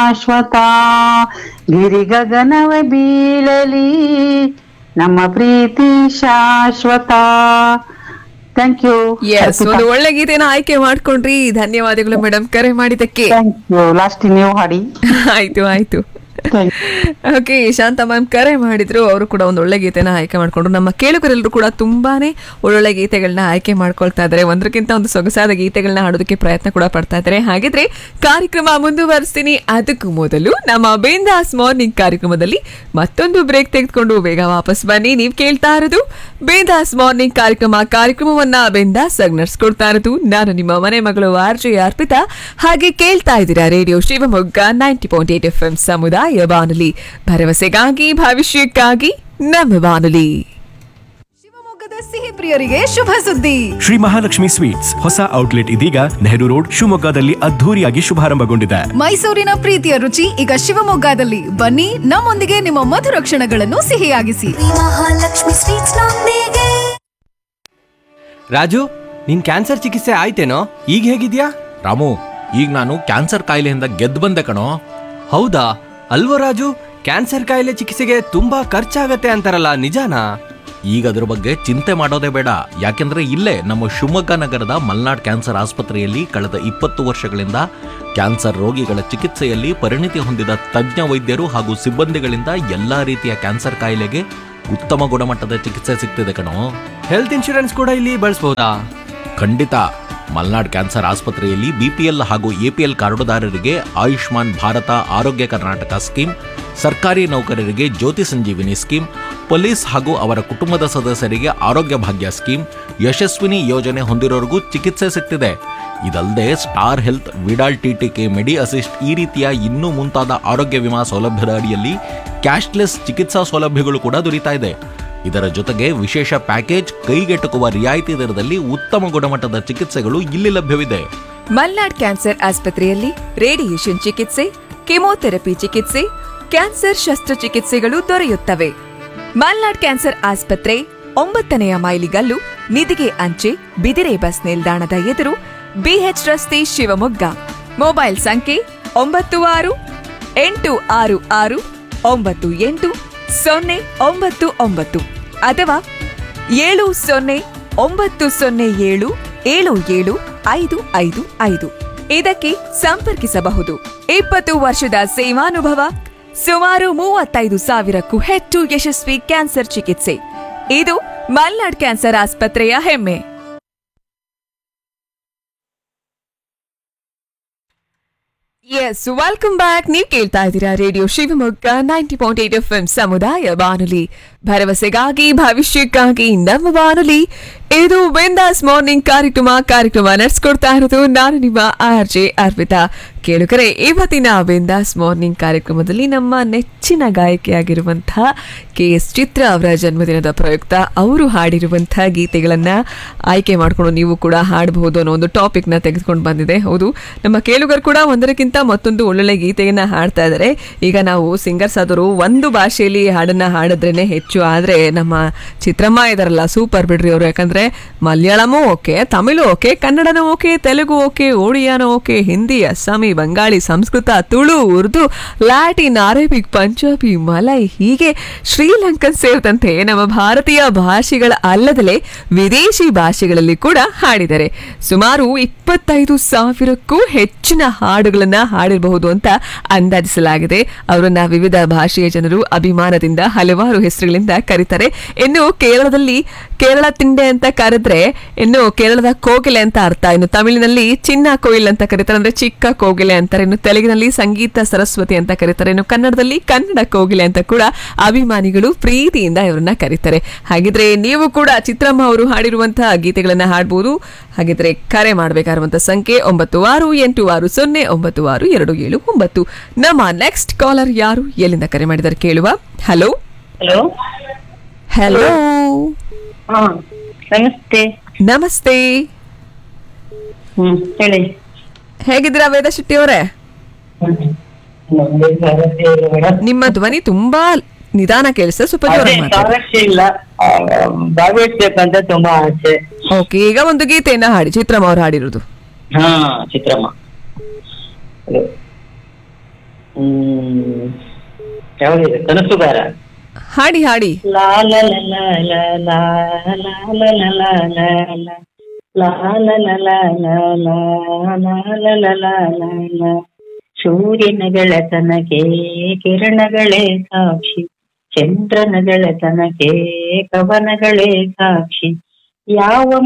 ಶಾಶ್ವತ ಗಿರಿ ಗಗನವ ಬೀಳಲಿ ನಮ್ಮ ಪ್ರೀತಿ ಶಾಶ್ವತ ಥ್ಯಾಂಕ್ ಯು ಎಸ್ ಒಂದು ಒಳ್ಳೆ ಗೀತೆನ ಆಯ್ಕೆ ಮಾಡ್ಕೊಂಡ್ರಿ ಧನ್ಯವಾದಗಳು ಮೇಡಮ್ ಕರೆ ಮಾಡಿದ್ದಕ್ಕೆ ಥ್ಯಾಂಕ್ ಯು ಲಾಸ್ಟ್ ನೀವು ಹಾಡಿ ಆಯ್ತು ಆಯ್ತು Thank ಓಕೆ ಶಾಂತ ಮ್ಯಾಮ್ ಕರೆ ಮಾಡಿದ್ರು ಅವರು ಕೂಡ ಒಂದು ಒಳ್ಳೆ ಗೀತೆನ ಆಯ್ಕೆ ಮಾಡ್ಕೊಂಡ್ರು ನಮ್ಮ ಕೇಳುಗರೆಲ್ಲರೂ ಕೂಡ ತುಂಬಾನೇ ಒಳ್ಳೊಳ್ಳೆ ಗೀತೆಗಳನ್ನ ಆಯ್ಕೆ ಮಾಡ್ಕೊಳ್ತಾ ಇದ್ದಾರೆ ಒಂದಕ್ಕಿಂತ ಒಂದು ಸೊಗಸಾದ ಗೀತೆಗಳನ್ನ ಹಾಡೋದಕ್ಕೆ ಪ್ರಯತ್ನ ಕೂಡ ಪಡ್ತಾ ಇದ್ದಾರೆ ಹಾಗಿದ್ರೆ ಕಾರ್ಯಕ್ರಮ ಮುಂದುವರಿಸ್ತೀನಿ ಅದಕ್ಕೂ ಮೊದಲು ನಮ್ಮ ಬೇಂದಾಸ್ ಮಾರ್ನಿಂಗ್ ಕಾರ್ಯಕ್ರಮದಲ್ಲಿ ಮತ್ತೊಂದು ಬ್ರೇಕ್ ತೆಗೆದುಕೊಂಡು ಬೇಗ ವಾಪಸ್ ಬನ್ನಿ ನೀವು ಕೇಳ್ತಾ ಇರೋದು ಬೇಂದಾಸ್ ಮಾರ್ನಿಂಗ್ ಕಾರ್ಯಕ್ರಮ ಕಾರ್ಯಕ್ರಮವನ್ನ ಬೇಂದಾಸ್ ಆಗಿ ನಡ್ಸ್ಕೊಡ್ತಾ ಇರೋದು ನಾನು ನಿಮ್ಮ ಮನೆ ಮಗಳು ಆರ್ ಜೆ ಅರ್ಪಿತಾ ಹಾಗೆ ಕೇಳ್ತಾ ಇದ್ದೀರಾ radio Shivamogga ninety point eight F M ಸಮುದಾಯ ಬಾನುಲಿ ಭರವಸೆಗಾಗಿ ಭವಿಷ್ಯಕ್ಕಾಗಿ ನಮ್ಮ ಬಾನುಲಿ ಶಿವಮೊಗ್ಗದ ಸಿಹಿ ಪ್ರಿಯರಿಗೆ ಶುಭ ಸುದ್ದಿ ಶ್ರೀ ಮಹಾಲಕ್ಷ್ಮಿ ಸ್ವೀಟ್ಸ್ ಹೊಸ ಔಟ್ಲೆಟ್ ಇದೀಗ ನೆಹರು ರೋಡ್ ಶಿವಮೊಗ್ಗದಲ್ಲಿ ಅದ್ಧೂರಿಯಾಗಿ ಶುಭಾರಂಭಗೊಂಡಿದೆ ಮೈಸೂರಿನ ಪ್ರೀತಿಯ ರುಚಿ ಈಗ ಶಿವಮೊಗ್ಗದಲ್ಲಿ ಬನ್ನಿ ನಮ್ಮೊಂದಿಗೆ ನಿಮ್ಮ ಮಧುರ ಕ್ಷಣಗಳನ್ನು ಸಿಹಿಯಾಗಿಸಿ ಮಹಾಲಕ್ಷ್ಮಿ ಸ್ವೀಟ್ಸ್ ನೊಂದಿಗೆ ರಾಜು ನಿನ್ ಕ್ಯಾನ್ಸರ್ ಚಿಕಿತ್ಸೆ ಆಯ್ತೇನೋ ಈಗ ಹೇಗಿದ್ಯಾ ರಾಮು ಈಗ ನಾನು ಕ್ಯಾನ್ಸರ್ ಕಾಯಿಲೆಯಿಂದ ಗೆದ್ದು ಬಂದೆ ಕಣೋ ಹೌದಾ ಅಲ್ವೋ ರಾಜು ಕ್ಯಾನ್ಸರ್ ಕಾಯಿಲೆ ಚಿಕಿತ್ಸೆಗೆ ತುಂಬಾ ಖರ್ಚಾಗತ್ತೆ ಅಂತಾರಲ್ಲ ನಿಜಾನಾ ಈಗ ಅದ್ರ ಬಗ್ಗೆ ಚಿಂತೆ ಮಾಡೋದೇ ಬೇಡ ಯಾಕೆಂದ್ರೆ ಇಲ್ಲೇ ನಮ್ಮ ಶಿವಮೊಗ್ಗ ನಗರದ ಮಲ್ನಾಡ್ ಕ್ಯಾನ್ಸರ್ ಆಸ್ಪತ್ರೆಯಲ್ಲಿ ಕಳೆದ ಇಪ್ಪತ್ತು ವರ್ಷಗಳಿಂದ ಕ್ಯಾನ್ಸರ್ ರೋಗಿಗಳ ಚಿಕಿತ್ಸೆಯಲ್ಲಿ ಪರಿಣಿತಿ ಹೊಂದಿದ ತಜ್ಞ ವೈದ್ಯರು ಹಾಗೂ ಸಿಬ್ಬಂದಿಗಳಿಂದ ಎಲ್ಲಾ ರೀತಿಯ ಕ್ಯಾನ್ಸರ್ ಕಾಯಿಲೆಗೆ ಉತ್ತಮ ಗುಣಮಟ್ಟದ ಚಿಕಿತ್ಸೆ ಸಿಗ್ತಿದೆ ಕಣೋ ಹೆಲ್ತ್ ಇನ್ಶೂರೆನ್ಸ್ ಕೂಡ ಇಲ್ಲಿ ಬಳಸಬಹುದಾ ಖಂಡಿತ ಮಲ್ನಾಡ್ ಕ್ಯಾನ್ಸರ್ ಆಸ್ಪತ್ರೆಯಲ್ಲಿ ಬಿಪಿಎಲ್ ಹಾಗೂ ಎಪಿಎಲ್ ಕಾರ್ಡುದಾರರಿಗೆ ಆಯುಷ್ಮಾನ್ ಭಾರತ ಆರೋಗ್ಯ ಕರ್ನಾಟಕ ಸ್ಕೀಮ್ ಸರ್ಕಾರಿ ನೌಕರರಿಗೆ ಜ್ಯೋತಿ ಸಂಜೀವಿನಿ ಸ್ಕೀಮ್ ಪೊಲೀಸ್ ಹಾಗೂ ಅವರ ಕುಟುಂಬದ ಸದಸ್ಯರಿಗೆ ಆರೋಗ್ಯ ಭಾಗ್ಯ ಸ್ಕೀಮ್ ಯಶಸ್ವಿನಿ ಯೋಜನೆ ಹೊಂದಿರೋರಿಗೂ ಚಿಕಿತ್ಸೆ ಸಿಗ್ತಿದೆ ಇದಲ್ಲದೆ star health Vidal TTK medi assist ಈ ರೀತಿಯ ಇನ್ನೂ ಮುಂತಾದ ಆರೋಗ್ಯ ವಿಮಾ ಸೌಲಭ್ಯದ ಅಡಿಯಲ್ಲಿ ಕ್ಯಾಶ್ಲೆಸ್ ಚಿಕಿತ್ಸಾ ಸೌಲಭ್ಯಗಳು ಕೂಡ ದೊರೀತಾ ಇದೆ ಇದರ ಜೊತೆಗೆ ವಿಶೇಷ ಪ್ಯಾಕೇಜ್ ಕೈಗೆಟುಕುವ ರಿಯಾಯಿತಿ ದರದಲ್ಲಿ ಉತ್ತಮ ಗುಣಮಟ್ಟದ ಚಿಕಿತ್ಸೆಗಳು ಇಲ್ಲಿ ಲಭ್ಯವಿದೆ ಮಲ್ನಾಡ್ ಕ್ಯಾನ್ಸರ್ ಆಸ್ಪತ್ರೆಯಲ್ಲಿ ರೇಡಿಯೇಷನ್ ಚಿಕಿತ್ಸೆ ಕೆಮೊಥೆರಪಿ ಚಿಕಿತ್ಸೆ ಕ್ಯಾನ್ಸರ್ ಶಸ್ತ್ರಚಿಕಿತ್ಸೆಗಳು ದೊರೆಯುತ್ತವೆ ಮಲ್ನಾಡ್ ಕ್ಯಾನ್ಸರ್ ಆಸ್ಪತ್ರೆ ಒಂಬತ್ತನೆಯ ಮೈಲಿಗಲ್ಲು ನಿಧಿಗೆ ಅಂಚೆ ಬಿದಿರೆ ಬಸ್ ನಿಲ್ದಾಣದ ಎದುರು ಬಿಎಚ್ ರಸ್ತೆ ಶಿವಮೊಗ್ಗ ಮೊಬೈಲ್ ಸಂಖ್ಯೆ ಒಂಬತ್ತು ಆರು ಎಂಟು ಆರು ಆರು ಒಂಬತ್ತು ಎಂಟು ಸೊನ್ನೆ ಒಂಬತ್ತು ಒಂಬತ್ತು ಅಥವಾ ಏಳು ಸೊನ್ನೆ ಒಂಬತ್ತು ಸೊನ್ನೆ ಏಳು ಏಳು ಏಳು ಐದು ಐದು ಐದು ಇದಕ್ಕೆ ಸಂಪರ್ಕಿಸಬಹುದು ಇಪ್ಪತ್ತು ವರ್ಷದ ಸೇವಾನುಭವ ಸುಮಾರು ಮೂವತ್ತೈದು ಸಾವಿರಕ್ಕೂ ಹೆಚ್ಚು ಯಶಸ್ವಿ ಕ್ಯಾನ್ಸರ್ ಚಿಕಿತ್ಸೆ ಇದು ಮಲ್ನಾಡ್ ಕ್ಯಾನ್ಸರ್ ಆಸ್ಪತ್ರೆಯ ಹೆಮ್ಮೆ ಎಸ್ ವೆಲ್ಕಮ್ ಬ್ಯಾಕ್ ನೀವು ಕೇಳ್ತಾ ಇದ್ದೀರಾ radio Shivamogga ninety point eight F M ಸಮುದಾಯ ಬಾನುಲಿ ಭರವಸೆಗಾಗಿ ಭವಿಷ್ಯಕ್ಕಾಗಿ ನಮ್ಮ ಬಾನುಲಿ ಇದು ಬಿಂದಾಸ್ ಮಾರ್ನಿಂಗ್ ಕಾರ್ಯಕ್ರಮ ಕಾರ್ಯಕ್ರಮ ನಡೆಸ್ಕೊಡ್ತಾ ಇರೋದು ನಾನು ನಿಮ್ಮ ಆರ್ ಜೆ ಅರ್ಪಿತಾ ಕೇಳುಗರೆ ಇವತ್ತಿನ ಬಿಂದಾಸ್ ಮಾರ್ನಿಂಗ್ ಕಾರ್ಯಕ್ರಮದಲ್ಲಿ ನಮ್ಮ ನೆಚ್ಚಿನ ಗಾಯಕಿಯಾಗಿರುವಂತಹ ಕೆ ಎಸ್ ಚಿತ್ರ ಅವರ ಜನ್ಮದಿನದ ಪ್ರಯುಕ್ತ ಅವರು ಹಾಡಿರುವಂತಹ ಗೀತೆಗಳನ್ನ ಆಯ್ಕೆ ಮಾಡಿಕೊಂಡು ನೀವು ಕೂಡ ಹಾಡಬಹುದು ಅನ್ನೋ ಒಂದು ಟಾಪಿಕ್ನ ತೆಗೆದುಕೊಂಡು ಬಂದಿದೆ ಹೌದು ನಮ್ಮ ಕೇಳುಗರು ಕೂಡ ಒಂದರಕ್ಕಿಂತ ಮತ್ತೊಂದು ಒಳ್ಳೊಳ್ಳೆ ಗೀತೆಯನ್ನ ಹಾಡ್ತಾ ಇದ್ದಾರೆ ಈಗ ನಾವು ಸಿಂಗರ್ಸ್ ಆದರೂ ಒಂದು ಭಾಷೆಯಲ್ಲಿ ಹಾಡನ್ನ ಹಾಡಿದ್ರೇನೆ ಹೆಚ್ಚು ಆದ್ರೆ ನಮ್ಮ ಚಿತ್ರಮ್ಮ ಇದಾರಲ್ಲ ಸೂಪರ್ ಬಿಡ್ರಿ ಅವರು ಯಾಕಂದ್ರೆ ಮಲಯಾಳಮೂ ಓಕೆ ತಮಿಳು ಓಕೆ ಕನ್ನಡನೂ ಓಕೆ ತೆಲುಗು ಓಕೆ ಓಡಿಯಾನೂ okay Hindi Assami Bengali Sanskrit Tulu Urdu Latin Arabic Punjabi Malay ಹೀಗೆ ಶ್ರೀಲಂಕನ್ ಸೇರಿದಂತೆ ನಮ್ಮ ಭಾರತೀಯ ಭಾಷೆಗಳ ಅಲ್ಲದಲೇ ವಿದೇಶಿ ಭಾಷೆಗಳಲ್ಲಿ ಕೂಡ ಹಾಡಿದ್ದಾರೆ ಸುಮಾರು ಇಪ್ಪತ್ತೈದು ಸಾವಿರಕ್ಕೂ ಹೆಚ್ಚಿನ ಹಾಡುಗಳನ್ನ ಹಾಡಿರಬಹುದು ಅಂತ ಅಂದಾಜಿಸಲಾಗಿದೆ ಅವರನ್ನ ವಿವಿಧ ಭಾಷೆಯ ಜನರು ಅಭಿಮಾನದಿಂದ ಹಲವಾರು ಹೆಸರುಗಳಿಂದ ಕರೀತಾರೆ ಇನ್ನು ಕೇರಳದಲ್ಲಿ ಕೇರಳ ತಿಂಡೆ ಅಂತ ಕರೆದ್ರೆ ಇನ್ನು ಕೇರಳದ ಕೋಗಿಲೆ ಅಂತ ಅರ್ಥ ಇನ್ನು ತಮಿಳಿನಲ್ಲಿ ಚಿನ್ನ ಕೋಯಿಲ್ ಅಂತ ಕರೀತಾರೆ ಅಂದ್ರೆ ಚಿಕ್ಕ ಕೋಗಿಲೆ ಅಂತಾರೆ ಇನ್ನು ತೆಲುಗಿನಲ್ಲಿ ಸಂಗೀತ ಸರಸ್ವತಿ ಅಂತ ಕರೀತಾರೆ ಇನ್ನು ಕನ್ನಡದಲ್ಲಿ ಕನ್ನಡ ಕೋಗಿಲೆ ಅಂತ ಕೂಡ ಅಭಿಮಾನಿಗಳು ಪ್ರೀತಿಯಿಂದ ಇವರನ್ನ ಕರೀತಾರೆ ಹಾಗಿದ್ರೆ ನೀವು ಕೂಡ ಚಿತ್ರಮ್ಮ ಅವರು ಹಾಡಿರುವಂತಹ ಗೀತೆಗಳನ್ನ ಹಾಡಬಹುದು ಹಾಗಿದ್ರೆ ಕರೆ ಮಾಡಬೇಕಾಗಿರುವಂತಹ ಸಂಖ್ಯೆ ಒಂಬತ್ತು ಆರು ಎಂಟು ಆರು ಸೊನ್ನೆ ಒಂಬತ್ತು ಆರು ಎರಡು ಏಳು ಒಂಬತ್ತು ನಮ್ಮ ನೆಕ್ಸ್ಟ್ ಕಾಲರ್ ಯಾರು ಎಲ್ಲಿಂದ ಕರೆ ಮಾಡಿದ್ದಾರೆ ಕೇಳುವ ಹಲೋ ಹಲೋ ಹಲೋ ಹಾ ನಮಸ್ತೆ ನಮಸ್ತೆ ಹ್ಮ್ ಹೇಳಿ ಹೇಗಿದ್ದೀರಾ ವೇದ ಶೆಟ್ಟಿ ಅವರೇ ಮೇಡಮ್ ನಿಮ್ಮ ಧ್ವನಿ ತುಂಬಾ ನಿಧಾನ ಕೇಳಿಸ ಸ್ವಲ್ಪ ಅದೇ ಜೋರಾಗಿ ಮಾತಾಡಿ ಸಮಸ್ಯೆ ಇಲ್ಲ ಆ, ಭಾಗವಹಿಸ್ಬೇಕಂತ ತುಂಬಾ ಆಸೆ ಓಕೆ ಈಗ ಒಂದು ಗೀತೆಯನ್ನ ಹಾಡಿ ಚಿತ್ರಮ್ಮ ಅವ್ರು ಹಾಡಿರೋದು ಹಾ ಚಿತ್ರಮ್ಮ ಹಲೋ ಹ್ಮ್ ಯಾವ್ದಿದೆ ಕನಸುಗಾರ ಹಾಡಿ ಹಾಡಿ ಲಾ ಲ ಲ ಲ ಲ ಲಾ ಲಾ ಲ ಲ ಲ ಲ ಲ. ಲಾ ಲ ಲ ಲ ಲ ಲ ಲಾ ಲ ಲ ಲ ಲ ಲ. ಸೂರ್ಯನ ಗೆಳೆತನಕ್ಕೆ ಕಿರಣಗಳೇ ಸಾಕ್ಷಿ ಚಂದ್ರನ ಗೆಳೆತನಕ್ಕೆ ಕವನಗಳೇ ಸಾಕ್ಷಿ ಯಾವ